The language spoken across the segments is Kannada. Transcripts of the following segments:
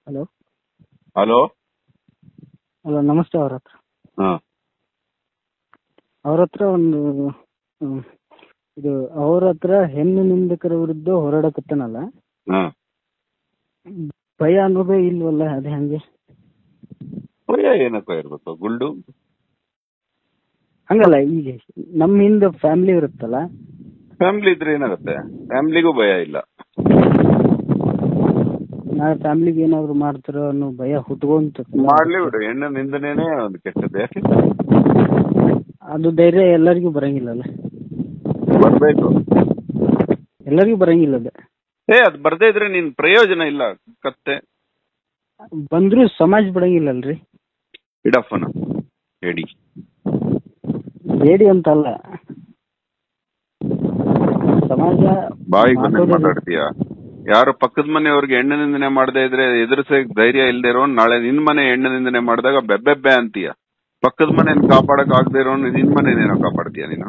ಹಲೋ ಹಲೋ ಹಲೋ ನಮಸ್ತೆ ಅವ್ರ ಹತ್ರ ಹಾ ಅವ್ರ ಹತ್ರ ಒಂದು ಹ್ಮ್, ಇದು ಅವ್ರ ಹತ್ರ ಹೆಣ್ಣು ನಿಂದಕರ ವಿರುದ್ಧ ಹೋರಾಡಕತ್ತಾನಲ್ಲ ಹಾ ಭಯ ಅನ್ನೋದೇ ಇಲ್ವಲ್ಲ ಅದೇ ಹಂಗೆ ಭಯ ಏನಪ್ಪ ಇರ್ಬೇಕು ಗುಲ್ಡು ಹಂಗಲ್ಲ ಈಗ ನಮ್ಮ ಹಿಂದೆ ಫ್ಯಾಮಿಲಿ ಇರುತ್ತಲ್ಲ ಫ್ಯಾಮಿಲಿ ಇದ್ರೆ ಏನಾಗುತ್ತೆ ಫ್ಯಾಮಿಲಿಗೂ ಭಯ ಇಲ್ಲ ನಾಳೆ ಫ್ಯಾಮಿಲಿಗೆ ಏನಾದ್ರು ಮಾಡ್ತಾರೋ ಅನ್ನೋ ಭಯ ಹುಟ್ಕೊಂತ ಮಾಡ್ಲಿ ಬಿಡು ಹೆಣ್ಣು ನಿಂದನೇನೆ ಒಂದು ಕೆಟ್ಟದ್ದು ಯಾಕೆ ಅದು ಧೈರ್ಯ ಎಲ್ಲರಿಗೂ ಬರಂಗಿಲ್ಲಲ್ಲ ಬರ್ಬೇಕು ಎಲ್ಲರಿಗೂ ಬರಂಗಿಲ್ಲ ಅದು ಏ ಅದ್ ಬರ್ದೇ ಇದ್ರೆ ನಿನ್ ಪ್ರಯೋಜನ ಇಲ್ಲ ಕತ್ತೆ ಬಂದ್ರೂ ಸಮಾಜ ಬಿಡಂಗಿಲ್ಲಲ್ರಿ ಇಡಪ್ಪನ ಹೇಳಿ ಬೇಡಿ ಅಂತಲ್ಲ ಸಮಾಜ ಬಾಯಿಗೆ ಬಂದಂಗ್ ಮಾತಾಡೋದು- ಮಾತಾಡ್ತೀಯ ಯಾರು ಪಕ್ಕದ ಮನೆಯವ್ರಿಗೆ ಹೆಣ್ಣು ನಿಂದನೆ ಮಾಡದೇ ಇದ್ರೆ ಎದುರಿಸಕ್ ಧೈರ್ಯ ಇಲ್ದೇ ಇರೋ ನಾಳೆ ನಿನ್ ಮನೆ ಹೆಣ್ಣು ನಿಂದನೆ ಮಾಡಿದಾಗ ಬೆಬ್ಬೆಬ್ಬೆ ಅಂತೀಯ ಪಕ್ಕದ ಮನೆಯನ್ನ ಕಾಪಾಡಕ್ ಆಗದೆ ಇರೋ ನಿನ್ ಮನೆನೇನೋ ಕಾಪಾಡ್ತೀಯ ನೀನು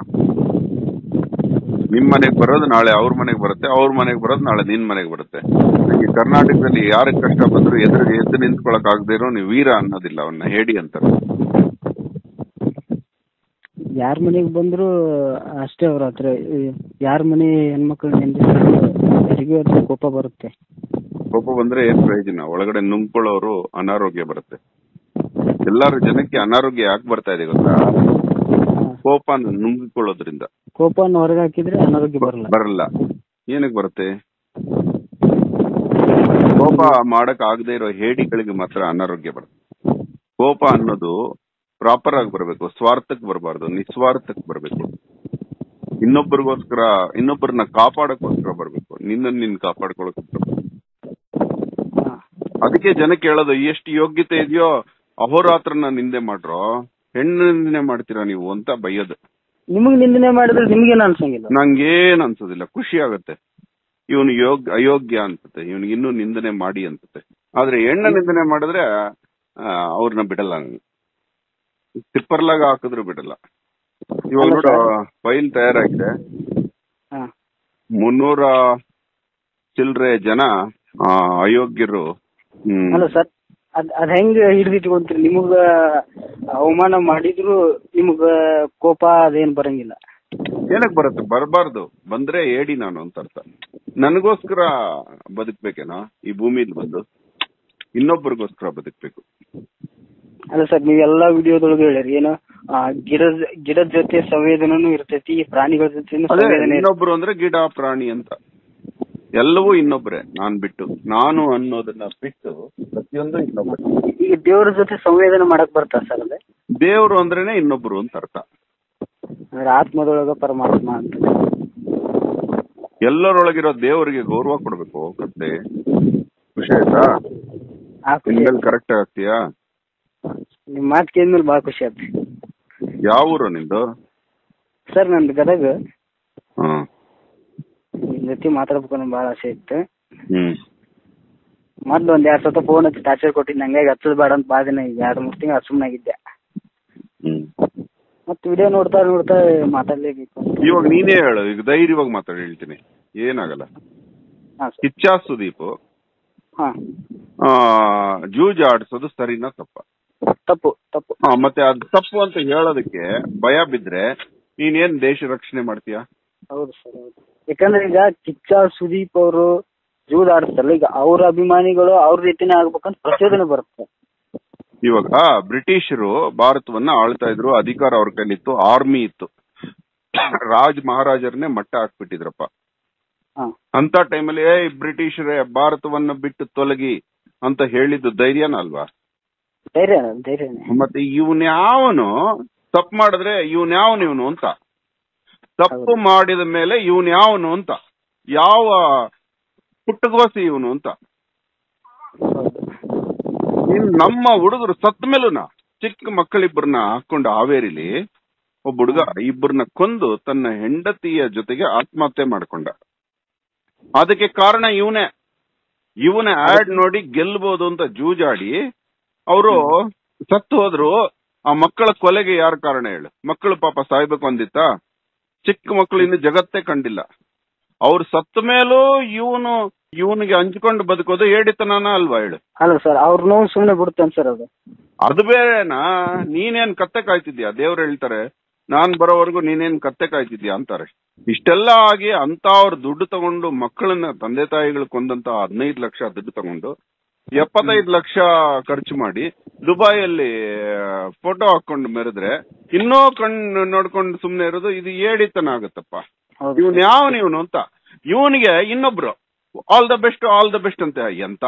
ನಿಮ್ ಮನೆಗ್ ಬರೋದು ನಾಳೆ ಅವ್ರ ಮನೆಗ್ ಬರುತ್ತೆ ಅವ್ರ ಮನೆಗ್ ಬರೋದು ನಾಳೆ ನಿನ್ ಮನೆಗ್ ಬರುತ್ತೆ ಈ ಕರ್ನಾಟಕದಲ್ಲಿ ಯಾರಿಗೆ ಕಷ್ಟ ಬಂದ್ರು ಎದುರು ಎದ್ದು ನಿಂತ್ಕೊಳಕ್ ಆಗದೆ ಇರೋ ನೀವು ವೀರ ಅನ್ನೋದಿಲ್ಲ ಅವನ್ನ ಹೇಳಿ ಅಂತಾರೆ ಯಾರ ಮನೆಗೆ ಬಂದ್ರು ಅಷ್ಟೇ ಅವ್ರ ಹತ್ರ ಯಾರ ಮನೆ ಹೆಣ್ಮಕ್ಳು ನೆಂದಿದ್ರು ಯಾರಿಗೂ ಅದು ಕೋಪ ಬರುತ್ತೆ ಕೋಪ ಬಂದ್ರೆ ಏನ್ ಪ್ರಯೋಜನ ಒಳಗಡೆ ನುಂಗ್ಕೊಳ್ಳೋರು ಅನಾರೋಗ್ಯ ಬರುತ್ತೆ ಎಲ್ಲಾರು ಜನಕ್ಕೆ ಅನಾರೋಗ್ಯ ಯಾಕೆ ಬರ್ತಾ ಇದೆ ಗೊತ್ತಾ ಕೋಪ ನುಂಗಿಕೊಳ್ಳೋದ್ರಿಂದ ಕೋಪವನ್ನು ಹೊರಗೆ ಹಾಕಿದ್ರೆ ಅನಾರೋಗ್ಯ ಬರಲ್ಲ ಬರಲ್ಲ ಏನಕ್ಕೆ ಬರುತ್ತೆ ಕೋಪ ಮಾಡಕ್ ಆಗದೆ ಇರೋ ಹೇಡಿಗಳಿಗೆ ಮಾತ್ರ ಅನಾರೋಗ್ಯ ಬರುತ್ತೆ ಕೋಪ ಅನ್ನೋದು ಪ್ರಾಪರ್ ಆಗಿ ಬರಬೇಕು ಸ್ವಾರ್ಥಕ್ಕೆ ಬರಬಾರ್ದು ನಿಸ್ವಾರ್ಥಕ್ಕೆ ಬರಬೇಕು ಇನ್ನೊಬ್ಬರಿಗೋಸ್ಕರ ಇನ್ನೊಬ್ಬರನ್ನ ಕಾಪಾಡಕ್ಕೋಸ್ಕರ ಬರಬೇಕು ನಿನ್ನನ್ನು ನಿನ್ ಕಾಪಾಡ್ಕೊಳಕ್ ಬರ್ಬೇಕು. ಹಾ. ಅದಕ್ಕೆ ಜನಕ್ಕೆ ಹೇಳೋದು ಎಷ್ಟು ಯೋಗ್ಯತೆ ಇದೆಯೋ ಅಹೋರಾತ್ರನ ನಿಂದೆ ಮಾಡ್ರೋ ಹೆಣ್ಣು ನಿಂದನೆ ಮಾಡ್ತೀರಾ ನೀವು ಅಂತ ಬೈಯೋದು ನಿಮಗ್ ನಿಂದನೆ ಮಾಡಿದ್ರೆ ನಿಮ್ಗೇನು ಅನ್ಸಂಗಿಲ್ಲ ನಂಗೇನ್ ಅನ್ಸೋದಿಲ್ಲ ಖುಷಿ ಆಗತ್ತೆ ಇವನು ಯೋಗ್ ಅಯೋಗ್ಯ ಅನ್ಸುತ್ತೆ ಇವನಿಗೆ ಇನ್ನೂ ನಿಂದನೆ ಮಾಡಿ ಅನ್ಸುತ್ತೆ ಆದ್ರೆ ಹೆಣ್ಣ ನಿಂದನೆ ಮಾಡಿದ್ರೆ ಆ, ಅವ್ರನ್ನ ಬಿಡಲ್ಲ ನಾನು ಟಿಪ್ಪರ್ಲಾಗ ಹಾಕಿದ್ರು ಬಿಡಲ್ಲ ಇವಾಗ ನೋಡು ಫೈಲ್ ತಯಾರಾಗಿದೆ ಹಾ ಮುನ್ನೂರ ಚಿಲ್ರೆ ಜನ ಆ, ಅಯೋಗ್ಯರು ಹ್ಮ್, ಅಲ್ಲ ಸರ್ ಅದ್ ಅದ್ ಹೆಂಗ್ ಹಿಡಿದಿಟ್ಕೊಂತೀರಿ ನಿಮಗ ಅವಮಾನ ಮಾಡಿದ್ರು ನಿಮಗ ಕೋಪ ಅದೇನ್ ಬರಂಗಿಲ್ಲ ಏನಕ್ ಬರುತ್ತೆ ಬರಬಾರ್ದು ಬಂದ್ರೆ ಹೇಳಿ ನಾನು ಅಂತ ಅರ್ಥ ನನಗೋಸ್ಕರ ಬದುಕ್ಬೇಕೇನೋ ಈ ಭೂಮಿಲಿ ಬಂದು ಇನ್ನೊಬ್ಬರಿಗೋಸ್ಕರ ಬದುಕ್ಬೇಕು ಅಲ್ಲ ಸರ್ ನೀವೆಲ್ಲಾ ವಿಡಿಯೋದೊಳಗೆ ಹೇಳಿರಿ ಏನು ಆ, ಗಿಡದ ಗಿಡದ ಜೊತೆ ಸಂವೇದನೂ ಇರ್ತೈತಿ ಪ್ರಾಣಿಗಳ ಜೊತೆ ಅದೇ ಸಂವೇದನೆ ಇರ್ತೈತಿ. ಇನ್ನೊಬ್ರು ಅಂದ್ರೆ ಗಿಡ ಪ್ರಾಣಿ ಅಂತ ಎಲ್ಲವೂ ಇನ್ನೊಬ್ರೆ ನಾನ್ ಬಿಟ್ಟು ನಾನು ಅನ್ನೋದನ್ನ ಬಿಟ್ಟು ಪ್ರತಿಯೊಂದು ಇನ್ನೊಬ್ರೆ ಈಗ ದೇವ್ರ ಜೊತೆ ಸಂವೇದನೆ ಮಾಡಕ್ ಬರ್ತಾ ಸರ್ ಅದೇ ದೇವ್ರು ಅಂದ್ರೇನೆ ಇನ್ನೊಬ್ರು ಅಂತ ಅರ್ಥ ಅಂದ್ರೆ ಆತ್ಮದೊಳಗ ಪರಮಾತ್ಮ ಅಂತ ಎಲ್ಲರೊಳಗಿರೋ ದೇವರಿಗೆ ಗೌರವ ಕೊಡ್ಬೇಕು ಕತ್ತೆ ಖುಷಿ ಆಯ್ತಾ ಆ ಖುಷಿ ಇನ್ಮೇಲೆ ಕರೆಕ್ಟ್ ಆಗ್ತೀಯಾ ನಿಮ್ ಮಾತು ಕೇಳಿದ್ಮೇಲೆ ಭಾಳ ಖುಷಿ ಆಯ್ತು ಯಾವ ಊರು ನಿಂದು ಸರ್ ನಂದು ಗದಗ ಹ್ಮ್ ನಿಮ್ ಜೊತೆ ಮಾತಾಡ್ಬೇಕು ಅನ್ನೋ ಭಾಳ ಆಸೆ ಇತ್ತು ಹ್ಮ್ ಮೊದ್ಲು ಒಂದ್ ಎರಡ್ ಸತ ಫೋನ್ ಹಚ್ಚಿ ಟಾರ್ಚರ್ ಕೊಟ್ಟಿದ್ದೆ ಹಂಗಾಗಿ ಹಚ್ಚದ್ ಬೇಡ ಅಂತ ಭಾಳ ದಿನ ಈಗ ಎರಡು ಮೂರು ತಿಂಗಳು ಸುಮ್ಮನಾಗಿದ್ದೆ ಹ್ಮ್ ಮತ್ತೆ ವಿಡಿಯೋ ನೋಡ್ತಾ ನೋಡ್ತಾ ಮಾತಾಡ್ಲೇಬೇಕು ಇವಾಗ ನೀನೇ ಹೇಳು ಈಗ ಧೈರ್ಯವಾಗಿ ಮಾತಾಡಿ ಹೇಳ್ತೀನಿ ಏನಾಗಲ್ಲ ಹಾ ಸರ್ ಕಿಚ್ಚಾ ಸುದೀಪ್ ಹಾ ಆ, ಜೂಜ್ ಆಡ್ಸೋದು ಸರಿನಾ ತಪ್ಪ ತಪ್ಪು ತಪ್ಪು ಹಾ ಮತ್ತೆ ಅದು ತಪ್ಪು ಅಂತ ಹೇಳೋದಕ್ಕೆ ಭಯ ಬಿದ್ರೆ ನೀನೇನ್ ದೇಶ ರಕ್ಷಣೆ ಮಾಡ್ತೀಯಾ ಹೌದು ಸರ್ ಹೌದು ಯಾಕಂದ್ರೆ ಈಗ ಕಿಚ್ಚ ಸುದೀಪ್ ಅವರು ಜೂದ್ ಆಡ್ತಾರಲ್ಲ ಈಗ ಅವ್ರ ಅಭಿಮಾನಿಗಳು ಅವ್ರ ರೀತಿನೇ ಆಗ್ಬೇಕಂತ ಪ್ರಚೋದನೆ ಬರುತ್ತೆ ಇವಾಗ ಬ್ರಿಟಿಷರು ಭಾರತವನ್ನ ಆಳ್ತಾ ಇದ್ರು ಅಧಿಕಾರ ಅವ್ರ ಕೈಲಿತ್ತು ಆರ್ಮಿ ಇತ್ತು ರಾಜ್ ಮಹಾರಾಜರನ್ನೇ ಮಟ್ಟ ಹಾಕ್ಬಿಟ್ಟಿದ್ರಪ್ಪ ಹಾ ಅಂತ ಟೈಮಲ್ಲಿ ಏ ಬ್ರಿಟಿಷರೇ ಭಾರತವನ್ನ ಬಿಟ್ಟು ತೊಲಗಿ ಅಂತ ಹೇಳಿದ್ದು ಧೈರ್ಯನ ಅಲ್ವಾ ಧೈರ್ಯ ಧೈರ್ಯನೇ ಮತ್ತೆ ಇವನ್ ಯಾವನು ತಪ್ಪು ಮಾಡಿದ್ರೆ ಇವನ್ ಯಾವನು ಇವನು ಅಂತ ತಪ್ಪು ಮಾಡಿದ ಮೇಲೆ ಇವನ್ ಯಾವನು ಅಂತ ಯಾವ ಪುಟ್ಟಗೋಸಿ ಇವನು ಅಂತ ಹೌದು ಇನ್ ನಮ್ಮ ಹುಡುಗರು ಸತ್ತ ಮೇಲೂನ ಚಿಕ್ಕ ಮಕ್ಕಳಿಬ್ಬರನ್ನ ಹಾಕೊಂಡು ಹಾವೇರಿಲಿ ಒಬ್ಬ ಹುಡುಗ ಇಬ್ಬರನ್ನ ಕೊಂದು ತನ್ನ ಹೆಂಡತಿಯ ಜೊತೆಗೆ ಆತ್ಮಹತ್ಯೆ ಮಾಡ್ಕೊಂಡ ಅದಕ್ಕೆ ಕಾರಣ ಇವನೇ ಇವನ ಆಡ್ ನೋಡಿ ಗೆಲ್ಬಹುದು ಅಂತ ಜೂಜಾಡಿ ಅವರು ಸತ್ತು ಹೋದ್ರು ಆ ಮಕ್ಕಳ ಕೊಲೆಗೆ ಯಾರ ಕಾರಣ ಹೇಳು ಮಕ್ಕಳು ಪಾಪ ಸಾಯ್ಬೇಕು ಅಂದಿತ್ತಾ ಚಿಕ್ಕ ಮಕ್ಕಳು ಇನ್ನು ಜಗತ್ತೇ ಕಂಡಿಲ್ಲ ಅವ್ರು ಸತ್ತ ಮೇಲೂ ಇವನು ಇವನಿಗೆ ಹಂಚ್ಕೊಂಡು ಬದುಕೋದು ಏಡಿತನನ ಅಲ್ವಾ ಹೇಳು ಅಲ್ಲ ಸರ್ ಅವ್ರ ನೋವು ಸುಮ್ನೆ ಬಿಡುತ್ತೇನೆ ಸರ್ ಅದು ಅದು ಬೇರೆನಾ ನೀನೇನ್ ಕತ್ತೆ ಕಾಯ್ತಿದ್ಯಾ ದೇವ್ರು ಹೇಳ್ತಾರೆ ನಾನ್ ಬರೋವರೆಗೂ ನೀನೇನ್ ಕತ್ತೆ ಕಾಯ್ತಿದ್ಯಾ ಅಂತಾರೆ ಇಷ್ಟೆಲ್ಲ ಆಗಿ ಅಂತ ಅವ್ರ ದುಡ್ಡು ತಗೊಂಡು ಮಕ್ಕಳನ್ನ ತಂದೆ ತಾಯಿಗಳು ಕೊಂದಂತ ಹದಿನೈದು ಲಕ್ಷ ದುಡ್ಡು ತಗೊಂಡು ಎಪ್ಪತ್ತೈದು ಲಕ್ಷ ಖರ್ಚು ಮಾಡಿ ದುಬೈಯಲ್ಲಿ ಫೋಟೋ ಹಾಕೊಂಡು ಮೆರೆದ್ರೆ ಇನ್ನೂ ಕಣ್ಣು ನೋಡ್ಕೊಂಡು ಸುಮ್ನೆ ಇರೋದು ಇದು ಏಡಿತನ ಆಗುತ್ತಪ್ಪ ಹೌದು ಇವನ್ ಯಾವನ್ ಇವನು ಅಂತ ಇವನಿಗೆ ಇನ್ನೊಬ್ರು all the best all the best ಅಂತ ಎಂತ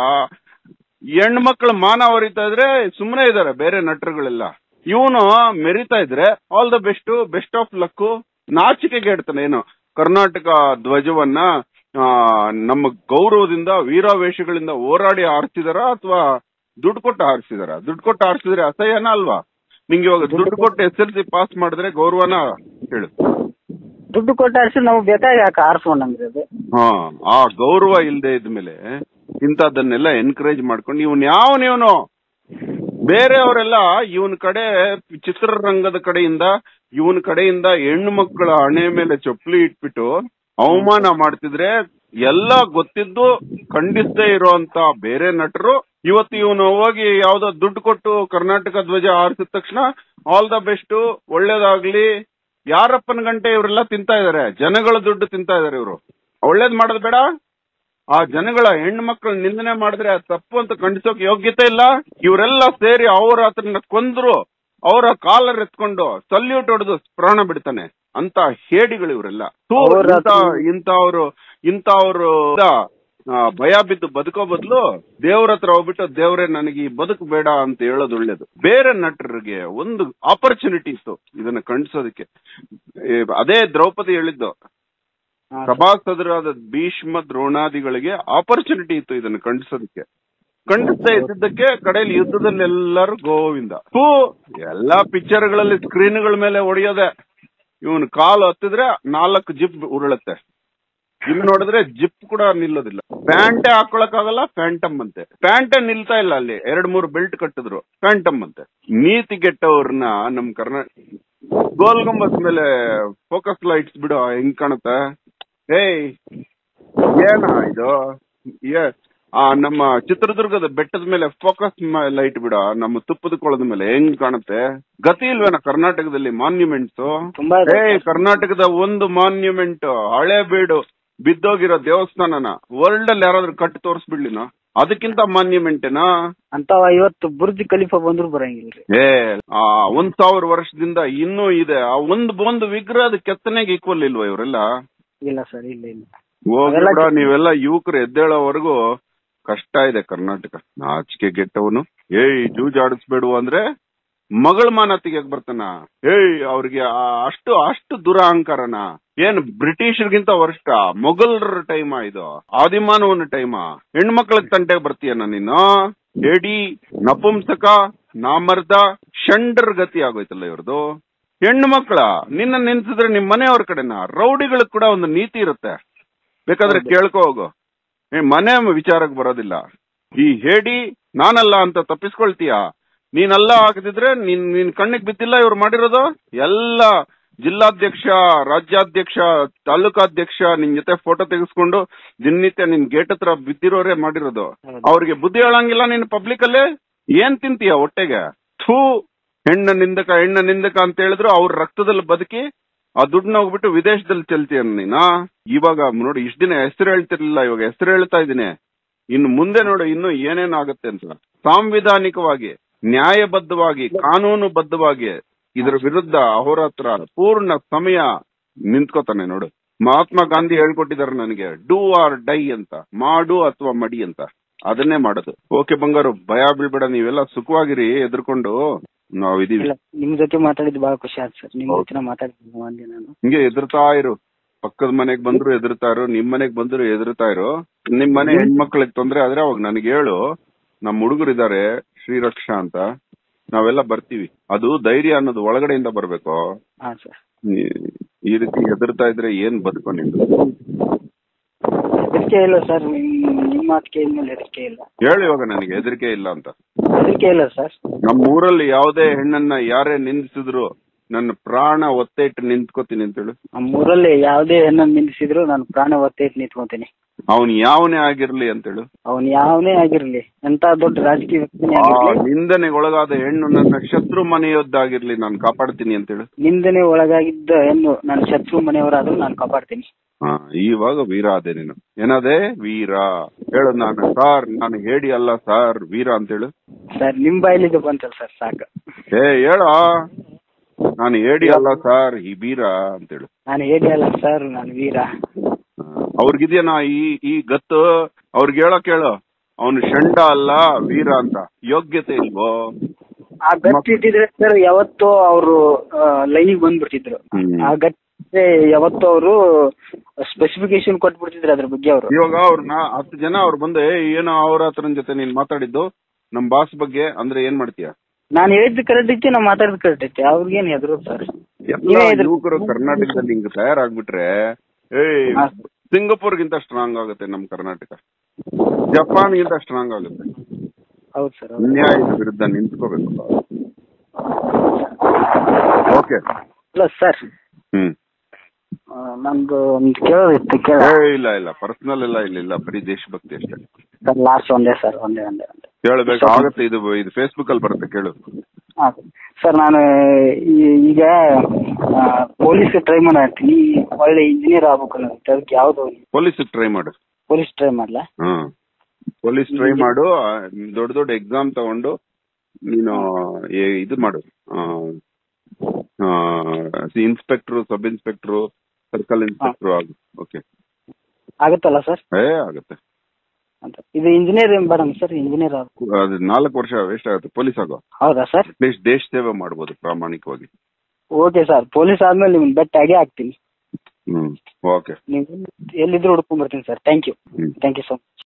ಹೆಣ್ಮಕ್ಳ ಮಾನ ಹೊರಿತಾ ಇದ್ರೆ ಸುಮ್ಮನೆ ಇದಾರೆ ಬೇರೆ ನಟರುಗಳೆಲ್ಲ ಇವನು ಮೆರಿತಾ ಇದ್ರೆ all the best best of luck ನಾಚಿಕೆಗೆ ಇಡ್ತಾನೆ ಏನು ಕರ್ನಾಟಕ ಧ್ವಜವನ್ನ ಆ, ನಮ್ಮ ಗೌರವದಿಂದ ವೀರಾವೇಶಗಳಿಂದ ಹೋರಾಡಿ ಆರಿಸಿದಾರ ಅಥವಾ ದುಡ್ಡು ಕೊಟ್ಟು ಆರಿಸಿದಾರ ದುಡ್ಡು ಕೊಟ್ಟು ಆರಿಸಿದ್ರೆ ಅಸಹ್ಯನ ಅಲ್ವಾ ನಿಂಗೆ ಇವಾಗ ದುಡ್ಡು ಕೊಟ್ಟು ಎಸ್ ಎಲ್ ಸಿ ಪಾಸ್ ಮಾಡಿದ್ರೆ ಗೌರವನ ಹೇಳು ದುಡ್ಡು ಕೊಟ್ಟ ಅಷ್ಟು ನಾವು ಬೇಕಾಗಿ ಯಾಕೆ ಆರಿಸ್ಕೊಂಡಂಗ್ರಿ ಅದು ಹಾ ಆ ಗೌರವ ಇಲ್ಲದೆ ಇದ್ಮೇಲೆ ಇಂಥದ್ದನ್ನೆಲ್ಲ ಎನ್ಕರೇಜ್ ಮಾಡ್ಕೊಂಡು ಇವನ್ ಯಾವನಿವನು ಬೇರೆಯವರೆಲ್ಲ ಇವನ್ ಕಡೆ ಚಿತ್ರರಂಗದ ಕಡೆಯಿಂದ ಇವನ್ ಕಡೆಯಿಂದ ಹೆಣ್ಣು ಮಕ್ಕಳ ಹಣೆ ಮೇಲೆ ಚಪ್ಪಲಿ ಇಟ್ಬಿಟ್ಟು ಅವಮಾನ ಮಾಡ್ತಿದ್ರೆ ಎಲ್ಲ ಗೊತ್ತಿದ್ದು ಖಂಡಿಸದೇ ಇರೋಂತ ಬೇರೆ ನಟರು ಇವತ್ತು ಇವನು ಹೋಗಿ ಯಾವ್ದೋ ದುಡ್ಡು ಕೊಟ್ಟು ಕರ್ನಾಟಕ ಧ್ವಜ ಹಾರಿಸಿದ ತಕ್ಷಣ ಆಲ್ ದ ಬೆಸ್ಟ್ ಒಳ್ಳೇದಾಗ್ಲಿ ಯಾರಪ್ಪನ ಗಂಟೆ ಇವರೆಲ್ಲ ತಿಂತಾ ಇದಾರೆ ಜನಗಳ ದುಡ್ಡು ತಿಂತಾ ಇದಾರೆ ಇವರು ಒಳ್ಳೇದ್ ಮಾಡೋದು ಬೇಡ ಆ ಜನಗಳ ಹೆಣ್ಣು ಮಕ್ಕಳು ನಿಂದನೆ ಮಾಡಿದ್ರೆ ಅದು ತಪ್ಪು ಅಂತ ಖಂಡಿಸೋಕೆ ಯೋಗ್ಯತೆ ಇಲ್ಲ ಇವರೆಲ್ಲ ಸೇರಿ ಅವ್ರ ಆತನ ಕೊಂದ್ರು ಅವರ ಕಾಲರ್ ಎತ್ಕೊಂಡು ಸಲ್ಯೂಟ್ ಹೊಡೆದು ಪ್ರಾಣ ಬಿಡ್ತಾನೆ ಅಂತ ಹೇಡಿಗಳು ಇವರೆಲ್ಲ ಥೂ, ಅವ್ರ ಇಂಥ ಇಂಥವ್ರು ಇಂಥವ್ರು ಆ, ಭಯ ಬಿದ್ದು ಬದುಕೋ ಬದಲು ದೇವ್ರ ಹತ್ರ ಹೋಗ್ಬಿಟ್ಟು ದೇವ್ರೆ ನನಗೆ ಈ ಬದುಕು ಬೇಡ ಅಂತ ಹೇಳೋದು ಒಳ್ಳೇದು ಬೇರೆ ನಟರಿಗೆ ಒಂದು ಆಪರ್ಚುನಿಟಿ ಇತ್ತು ಇದನ್ನ ಖಂಡಿಸೋದಕ್ಕೆ ಏ, ಅದೇ ದ್ರೌಪದಿ ಹೇಳಿದ್ದು ಹಾ, ಸರ್. ಸಭಾಸದರಾದ ಭೀಷ್ಮ ದ್ರೋಣಾದಿಗಳಿಗೆ ಆಪರ್ಚುನಿಟಿ ಇತ್ತು ಇದನ್ನ ಖಂಡಿಸೋದಕ್ಕೆ ಖಂಡಿಸ್ತಾ ಇದ್ದಕ್ಕೆ ಕಡೆಯಲ್ಲಿ ಯುದ್ಧದಲ್ಲಿ ಎಲ್ಲರೂ ಗೋವಿಂದ ಹೂ ಎಲ್ಲಾ ಪಿಕ್ಚರ್ಗಳಲ್ಲಿ ಸ್ಕ್ರೀನ್ಗಳ ಮೇಲೆ ಹೊಡೆಯೋದೆ ಇವನು ಕಾಲು ಹತ್ತಿದ್ರೆ ನಾಲ್ಕು ಜಿಪ್ ಉರುಳುತ್ತೆ ಇಲ್ಲಿ ನೋಡಿದ್ರೆ ಜಿಪ್ ಕೂಡ ನಿಲ್ಲೋದಿಲ್ಲ ಪ್ಯಾಂಟೆ ಹಾಕೊಳಕ್ಕಾಗಲ್ಲ ಫ್ಯಾಂಟಮ್ ಅಂತೆ ಪ್ಯಾಂಟೆ ನಿಲ್ತಾ ಇಲ್ಲ ಅಲ್ಲಿ ಎರಡ್ ಮೂರು ಬೆಲ್ಟ್ ಕಟ್ಟಿದ್ರು ಫ್ಯಾಂಟಮ್ ಅಂತೆ ನೀತಿ ಕೆಟ್ಟವ್ರನ್ನ ನಮ್ ಕರ್ನಾಟಕ ಗೋಲ್ ಗುಂಬಸ್ ಮೇಲೆ ಫೋಕಸ್ ಲೈಟ್ಸ್ ಬಿಡು ಹೆಂಗ್ ಕಾಣುತ್ತೆ ಏಯ್ ಏನ ಇದು ಏ ಆ ನಮ್ಮ ಚಿತ್ರದುರ್ಗದ ಬೆಟ್ಟದ ಮೇಲೆ ಫೋಕಸ್ ಲೈಟ್ ಬಿಡ ನಮ್ಮ ತುಪ್ಪದ ಕೊಳದ ಮೇಲೆ ಹೆಂಗ್ ಕಾಣುತ್ತೆ ಗತಿ ಇಲ್ವೇನ ಕರ್ನಾಟಕದಲ್ಲಿ ಮಾನ್ಯುಮೆಂಟ್ಸ್ ತುಂಬಾ ಇದೆ ಏ ಕರ್ನಾಟಕದ ಒಂದು ಮಾನ್ಯುಮೆಂಟ್ ಹಳೆ ಬೀಡು ಬಿದ್ದೋಗಿರೋ ದೇವಸ್ಥಾನನ ವರ್ಲ್ಡ್ ಅಲ್ಲಿ ಯಾರಾದ್ರೂ ಕಟ್ಟಿ ತೋರಿಸ್ಬಿಡ್ಲಿನ ಅದಕ್ಕಿಂತ ಮಾನ್ಯುಮೆಂಟೇನಾ ಅಂತ ಇವತ್ತು ಬುರ್ಜ್ ಖಲೀಫಾ ಬಂದ್ರು ಬರಂಗಿಲ್ರಿ ಏ ಆ ಒಂದ್ ಸಾವಿರ ವರ್ಷದಿಂದ ಇನ್ನೂ ಇದೆ ಆ ಒಂದ್ ಒಂದು ವಿಗ್ರಹದ ಕೆತ್ತನೆಗೆ ಈಕ್ವಲ್ ಇಲ್ವಾ ಇವರೆಲ್ಲ ಇಲ್ಲ ಸರ್ ಇಲ್ಲ ಇಲ್ಲ ಹೋಗ್ಬಿಡ ಅದೆಲ್ಲ- ನೀವೆಲ್ಲ ಯುವಕರು ಎದ್ದೇಳೋವರೆಗೂ ಕಷ್ಟ ಇದೆ ಕರ್ನಾಟಕ ನಾಚಿಕೆ ಗೆಟ್ಟವನು ಏಯ್ ಜೂಜಾಡಿಸ್ಬೇಡು ಅಂದ್ರೆ ಮಗಳ ಮಾನ ತೆಗಿಯಕ್ ಬರ್ತಾನ ಏಯ್ ಅವ್ರಿಗೆ ಆ- ಅಷ್ಟು ಅಷ್ಟು ದುರಹಂಕಾರನ ಏನ್ ಬ್ರಿಟಿಷರ್ಗಿಂತ ವರ್ಷ ಮೊಘಲರ ಟೈಮ ಇದು ಆದಿಮಾನವನ ಟೈಮ ಹೆಣ್ಮಕ್ಳಿಗೆ ತಂಟೆಗೆ ಬರ್ತೀಯನ ನೀನು ಎಡಿ ನಪುಂಸಕ ನಾಮರ್ದ ಷಂಡರ್ ಗತಿ ಆಗೋಯ್ತಲ್ಲ ಇವ್ರದು ಹೆಣ್ಣು ಮಕ್ಕಳ ನಿನ್ನ ನಿನ್ಸಿದ್ರೆ ನಿಮ್ ಮನೆಯವ್ರ ಕಡೆನ ರೌಡಿಗಳಿಗೆ ಕೂಡ ಒಂದು ನೀತಿ ಇರುತ್ತೆ ಬೇಕಾದ್ರೆ ಕೇಳ್ಕೊ ಹೋಗು ಏ, ಮನೆ ವಿಚಾರಕ್ಕೆ ಬರೋದಿಲ್ಲ ಈ ಹೇಡಿ ನಾನಲ್ಲ ಅಂತ ತಪ್ಪಿಸ್ಕೊಳ್ತೀಯ ನೀನಲ್ಲ ಹಾಕದಿದ್ರೆ ನೀನ್ ನಿನ್ ಕಣ್ಣಿಗೆ ಬಿದ್ದಿಲ್ಲ ಇವ್ರು ಮಾಡಿರೋದು ಎಲ್ಲ ಜಿಲ್ಲಾಧ್ಯಕ್ಷ ರಾಜ್ಯಾಧ್ಯಕ್ಷ ತಾಲೂಕಾಧ್ಯಕ್ಷ ನಿನ್ ಜೊತೆ ಫೋಟೋ ತೆಗೆಸ್ಕೊಂಡು ದಿನನಿತ್ಯ ನಿನ್ ಗೇಟ್ ಹತ್ರ ಬಿದ್ದಿರೋರೇ ಮಾಡಿರೋದು ಹೌದು. ಅವ್ರಿಗೆ ಬುದ್ಧಿ ಹೇಳಂಗಿಲ್ಲ ನೀನು ಪಬ್ಲಿಕ್ ಅಲ್ಲೇ ಏನ್ ತಿಂತೀಯ ಹೊಟ್ಟೆಗೆ ಥೂ ಹೆಣ್ಣ ನಿಂದಕ ಹೆಣ್ಣ ನಿಂದಕ ಅಂತ ಹೇಳಿದ್ರು ಅವ್ರ ರಕ್ತದಲ್ಲಿ ಬದುಕಿ ಆ ದುಡ್ಡನ್ನ ಹೋಗ್ಬಿಟ್ಟು ವಿದೇಶದಲ್ಲಿ ಚೆಲ್ತೀಯ ನೀನಾ ಇವಾಗ ನೋಡಿ ಇಷ್ಟ ದಿನ ಹೆಸರು ಹೇಳ್ತಿರ್ಲಿಲ್ಲ ಇವಾಗ ಹೆಸರು ಹೇಳ್ತಾ ಇದೀನಿ ಇನ್ನು ಮುಂದೆ ನೋಡು ಇನ್ನು ಏನೇನಾಗುತ್ತೆ ಅಂತ ಸಾಂವಿಧಾನಿಕವಾಗಿ ನ್ಯಾಯಬದ್ಧವಾಗಿ ಕಾನೂನುಬದ್ಧವಾಗಿ ಇದರ ವಿರುದ್ಧ ಅಹೋರಾತ್ರ ಪೂರ್ಣ ಸಮಯ ನಿಂತ್ಕೋತಾನೆ ನೋಡು ಮಹಾತ್ಮ ಗಾಂಧಿ ಹೇಳ್ಕೊಟ್ಟಿದ್ದಾರೆ ನನಗೆ ಡೂ ಆರ್ ಡೈ ಅಂತ ಮಾಡು ಅಥವಾ ಮಡಿ ಅಂತ ಅದನ್ನೇ ಮಾಡೋದು ಓಕೆ ಬಂಗಾರು ಭಯ ಬೀಳ್ಬೇಡ ನೀವೆಲ್ಲ ಸುಖವಾಗಿರಿ ಎದ್ರಕೊಂಡು ನಾವ್ ಇದೀವಿ ಇಲ್ಲ ನಿಮ್ ಜೊತೆ ಮಾತಾಡಿದ್ ಬಹಳ ಖುಷಿ ಆಯ್ತು ಸರ್ ನಿಮ್ ಹೌದು. ಜೊತೆ ಮಾತಾಡಿದ್ವಿ ಒಂದೇ ನಾನು ಹಿಂಗೆ ಎದುರ್ತಾ ಇರು ಪಕ್ಕದ ಮನೆಗ್ ಬಂದ್ರು ಎದುರ್ತಾ ಇರು ನಿಮ್ ಮನೆಗ್ ಬಂದ್ರು ಎದುರ್ತಾ ಇರು ನಿಮ್ ಮನೆ ಹೆಣ್ಮಕ್ಳಿಗೆ ತೊಂದ್ರೆ ಆದ್ರೆ ಅವಾಗ ನನಗೆ ಹೇಳು ನಮ್ ಹುಡುಗರಿದ್ದಾರೆ ಶ್ರೀರಕ್ಷಾ ಅಂತ ನಾವೆಲ್ಲ ಬರ್ತೀವಿ ಅದು ಧೈರ್ಯ ಅನ್ನೋದು ಒಳಗಡೆಯಿಂದ ಬರ್ಬೇಕು ಹಾ ಸರ್ ಈ- ಈ ರೀತಿ ಎದುರ್ತಾ ಇದ್ರೆ ಏನ್ ಬದುಕೋ ನಿಂದು ಹೆದರಿಕೆ ಇಲ್ಲ ಸರ್ ನಿಮ್ಮ ಮಾತು ಕೇಳಿದ್ಮೇಲೆ ಹೆದರಿಕೆ ಇಲ್ಲ ಹೇಳು ಇವಾಗ ನನಗೆ ಹೆದರಿಕೆ ಇಲ್ಲ ಅಂತ ಹೆದರಿಕೆ ಇಲ್ಲ ಸರ್ ನಮ್ಮ ಊರಲ್ಲಿ ಯಾವುದೇ ಹೆಣ್ಣನ್ನ ಯಾರೇ ನಿಂದಿಸಿದ್ರು ನನ್ನ ಪ್ರಾಣ ಒತ್ತೆ ಇಟ್ಟು ನಿಂತ್ಕೋತೀನಿ ಅಂತೇಳು ನಮ್ಮೂರಲ್ಲಿ ಯಾವುದೇ ಹೆಣ್ಣನ್ನು ನಿಂದಿಸಿದ್ರು ನಾನು ಪ್ರಾಣ ಒತ್ತೆ ಇಟ್ಟು ನಿಂತ್ಕೊಂತೀನಿ ಅವನ್ ಯಾವನೇ ಆಗಿರ್ಲಿ ಅಂತೇಳು ಅವನ್ ಯಾವನೇ ಆಗಿರ್ಲಿ ಎಂತ ದೊಡ್ಡ ರಾಜಕೀಯ ವ್ಯಕ್ತಿನೇ ಆ ಆಗಿರ್ಲಿ ನಿಂದನೆಗೊಳಗಾದ ಹೆಣ್ಣು ನನ್ನ ಶತ್ರು ಮನೆಯದ್ದಾಗಿರ್ಲಿ ನಾನು ಕಾಪಾಡ್ತೀನಿ ಅಂತೇಳು ನಿಂದನೆ ಒಳಗಾಗಿದ್ದ ಹೆಣ್ಣು ನನ್ನ ಶತ್ರು ಮನೆಯವರಾದ್ರೂ ನಾನು ಕಾಪಾಡ್ತೀನಿ ಹಾ ಇವಾಗ ವೀರ ಅದೇ ನೀನು ಏನದೇ ವೀರ ಹೇಳು ನಾನು ಸಾರ್ ನಾನು ಹೇಳಿ ಅಲ್ಲ ಸಾರ್ ವೀರ ಅಂತೇಳು ಸರ್ ನಿಮ್ ಬಾಯ್ಲಿಗೆ ಬಂತಲ್ಲ ಸರ್ ಸಾಕು ಏ ಹೇಳ ನಾನು ಹೇಳಿ ಅಲ್ಲ ಸಾರ್ ಈ ವೀರ ಅಂತೇಳು ನಾನು ಹೇಳಿ ಅಲ್ಲ ಸರ್ ನಾನು ವೀರ ಆ, ಅವ್ರಿಗಿದ್ಯೇನಾ ಈ ಈ ಗತ್ತು ಅವ್ರಿಗೆ ಹೇಳಕ್ ಹೇಳು ಅವನು ಷಂಡ ಅಲ್ಲ ವೀರ ಅಂತ ಯೋಗ್ಯತೆ ಇಲ್ವೋ ಆ ಗಟ್ಟಿ ಇಟ್ಟಿದ್ರೆ ಸರ್ ಯಾವತ್ತೋ ಅವರು ಲೈನಿಗೆ ಬಂದ್ಬಿಡ್ತಿದ್ರು ಹ್ಮ್. ಆ ಗಟ್ಟಿ ಯಾವತ್ತೋ ಅವರು ಸ್ಪೆಸಿಫಿಕೇಶನ್ ಕೊಟ್ಬಿಡ್ತಿದ್ರು ಅದ್ರ ಬಗ್ಗೆ ಅವರು ಇವಾಗ ಅವ್ರನ್ನ ಹತ್ತು ಜನ ಅವ್ರು ಬಂದು "ಏ, ಏನೋ ಅವ್ರ ಹತ್ರನ ಜೊತೆ ನೀನ್ ಮಾತಾಡಿದ್ದು ನಮ್ ಬಾಸ್ ಬಗ್ಗೆ ಅಂದ್ರೆ ಏನ್ ಮಾಡ್ತೀಯ ನಾನು ಹೇಳಿದ್ದು ಕರೆಕ್ಟ್ ಐತಿ ನಾವು ಮಾತಾಡಿದ್ ಕರೆಕ್ಟ್ ಐತಿ ಅವ್ರಿಗೇನ್ ಹೆದ್ರು ಸರ್ ಎಲ್ಲ ನೀವೇ ಎದುರು- ಯುವಕರು ಕರ್ನಾಟಕದಲ್ಲಿ ಹಿಂಗ್ ತಯಾರಾಗ್ಬಿಟ್ರೆ ಏಯ್ ಹಾ. ಸಿಂಗಪುರ್ಗಿಂತ ಸ್ಟ್ರಾಂಗ್ ಆಗುತ್ತೆ ನಮ್ ಕರ್ನಾಟಕ ಜಪಾನ್ಗಿಂತ ಸ್ಟ್ರಾಂಗ್ ಆಗುತ್ತೆ ಹೌದು ಸರ್ ಅನ್ಯಾಯದ ವಿರುದ್ಧ ನಿಂತ್ಕೋಬೇಕು ಓಕೆ ಅಲ್ಲ ಸರ್ ಹ್ಮ್ ನಮ್ದು ಒಂದು ಕೇಳೋದಿತ್ತು ಕೇಳ ಏ ಇಲ್ಲ ಇಲ್ಲ ಪರ್ಸನಲ್ ಎಲ್ಲ ಇಲ್ಲ ಇಲ್ಲ ಬರೀ ದೇಶಭಕ್ತಿ ಅಷ್ಟೇ ಸರ್ ಲಾಸ್ಟ್ ಒಂದೇ ಸರ್ ಒಂದೇ ಒಂದೇ ಒಂದೇ ಕೇಳಬೇಕು ಆಗತ್ತೆ ಇದು ಇದು ಫೇಸ್ಬುಕ್ ಅಲ್ಲಿ ಬರುತ್ತೆ ಕೇಳು ಹಾ ಸರ್ ನಾನು ಈ- ಈಗ ಪೊಲೀಸ್ ಟ್ರೈ ಮಾಡ್ತೀನಿ ಒಳ್ಳೆ ಇಂಜಿನಿಯರ್ ಆಗ್ಬೇಕು ಅನ್ನೋದು ಅದಕ್ಕೆ ಯಾವ್ದು ಪೊಲೀಸ್ ಟ್ರೈ ಮಾಡು ಪೊಲೀಸ್ ಟ್ರೈ ಮಾಡ್ಲಾ ಹ್ಮ್ ಪೊಲೀಸ್ ಟ್ರೈ ಮಾಡು ಆ, ದೊಡ್ಡ ದೊಡ್ಡ ಎಕ್ಸಾಮ್ ತಗೊಂಡು ನೀನು ಏ- ಇದು ಮಾಡು inspector sub inspector circle inspector ಆಗು ಓಕೆ ಆಗುತ್ತಲ್ಲ ಸರ್ ಏ ಆಗುತ್ತೆ ಅಂತ ಇದು ಇಂಜಿನಿಯರ್ ಮೇಡಮ್ ಸರ್ ಇಂಜಿನಿಯರ್ ಆಗ್ಬೇಕು ಅದು ನಾಲ್ಕು ವರ್ಷ ವೇಸ್ಟ್ ಆಗುತ್ತೆ ಪೊಲೀಸ್ ಆಗೋ ಹೌದಾ ಸರ್ ಅಟ್ಲೀಸ್ಟ್ ದೇಶ ಸೇವೆ ಮಾಡ್ಬೋದು ಪ್ರಾಮಾಣಿಕವಾಗಿ ಓಕೆ ಸರ್ ಪೊಲೀಸ್ ಆದ್ಮೇಲೆ ನಿಮ್ಗೆ ಬೆಟ್ಟ ಆಗೇ ಆಗ್ತೀನಿ ಹ್ಮ್ ಓಕೆ ನೀವು ಎಲ್ಲಿದ್ರು ಹುಡ್ಕೊಂಡ್ ಬರ್ತೀನಿ sir thank you hmm thank you so much